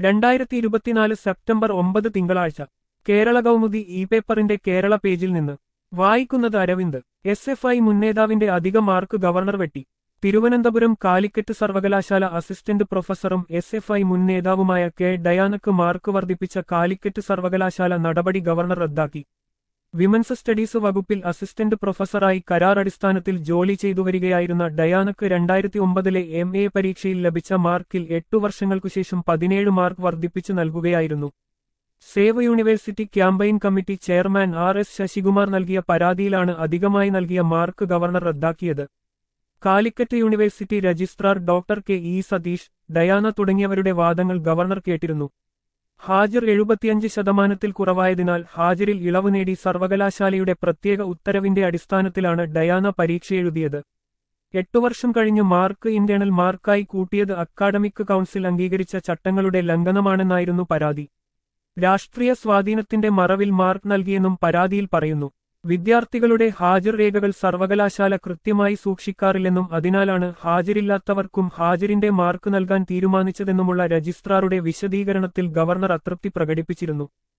രണ്ടായിരത്തി ഇരുപത്തിനാല് സെപ്റ്റംബർ ഒമ്പത് തിങ്കളാഴ്ച കേരള കൗമുദി ഇ പേപ്പറിന്റെ കേരള പേജിൽ നിന്ന് വായിക്കുന്നത് അരവിന്ദ് എസ് എഫ് ഐ മുന്നേതാവിന്റെ അധിക മാർക്ക് ഗവർണർ വെട്ടി തിരുവനന്തപുരം കാലിക്കറ്റ് സർവകലാശാല അസിസ്റ്റന്റ് പ്രൊഫസറും എസ് എഫ് ഐ മുൻ നേതാവുമായ കെ ഡയാനക്ക് മാർക്ക് വർദ്ധിപ്പിച്ച കാലിക്കറ്റ് സർവകലാശാല നടപടി ഗവർണർ റദ്ദാക്കി വിമൻസ് സ്റ്റഡീസ് വകുപ്പിൽ അസിസ്റ്റന്റ് പ്രൊഫസറായി കരാർ അടിസ്ഥാനത്തിൽ ജോലി ചെയ്തു വരികയായിരുന്ന ഡയാനക്ക് രണ്ടായിരത്തി ഒമ്പതിലെ എം എ പരീക്ഷയിൽ ലഭിച്ച മാർക്കിൽ എട്ടു വർഷങ്ങൾക്കുശേഷം പതിനേഴ് മാർക്ക് വർദ്ധിപ്പിച്ചു നൽകുകയായിരുന്നു save university campaign committee chairman R S Sasikumar നൽകിയ പരാതിയിലാണ് അധികമായി നൽകിയ മാർക്ക് ഗവർണർ റദ്ദാക്കിയത് Calicut university registrar doctor K E Satheesh Diana തുടങ്ങിയവരുടെ വാദങ്ങൾ ഗവർണർ കേട്ടിരുന്നു ഹാജർ എഴുപത്തിയഞ്ച് ശതമാനത്തിൽ കുറവായതിനാൽ ഹാജരിൽ ഇളവ് നേടി സർവകലാശാലയുടെ പ്രത്യേക ഉത്തരവിന്റെ അടിസ്ഥാനത്തിലാണ് ഡയാന പരീക്ഷ എഴുതിയത് എട്ടു വർഷം കഴിഞ്ഞ് മാർക്ക് ഇന്റേണൽ മാർക്കായി കൂട്ടിയത് അക്കാഡമിക് കൗൺസിൽ അംഗീകരിച്ച ചട്ടങ്ങളുടെ ലംഘനമാണെന്നായിരുന്നു പരാതി രാഷ്ട്രീയ സ്വാധീനത്തിന്റെ മറവിൽ മാർക്ക് നൽകിയെന്നും പരാതിയിൽ പറയുന്നു വിദ്യാർത്ഥികളുടെ ഹാജർ രേഖകൾ സർവകലാശാല കൃത്യമായി സൂക്ഷിക്കാറില്ലെന്നും അതിനാലാണ് ഹാജരില്ലാത്തവർക്കും ഹാജരിന്റെ മാർക്ക് നൽകാൻ തീരുമാനിച്ചതെന്നുമുള്ള രജിസ്ട്രാറുടെ വിശദീകരണത്തിൽ ഗവർണർ അതൃപ്തി പ്രകടിപ്പിച്ചിരുന്നു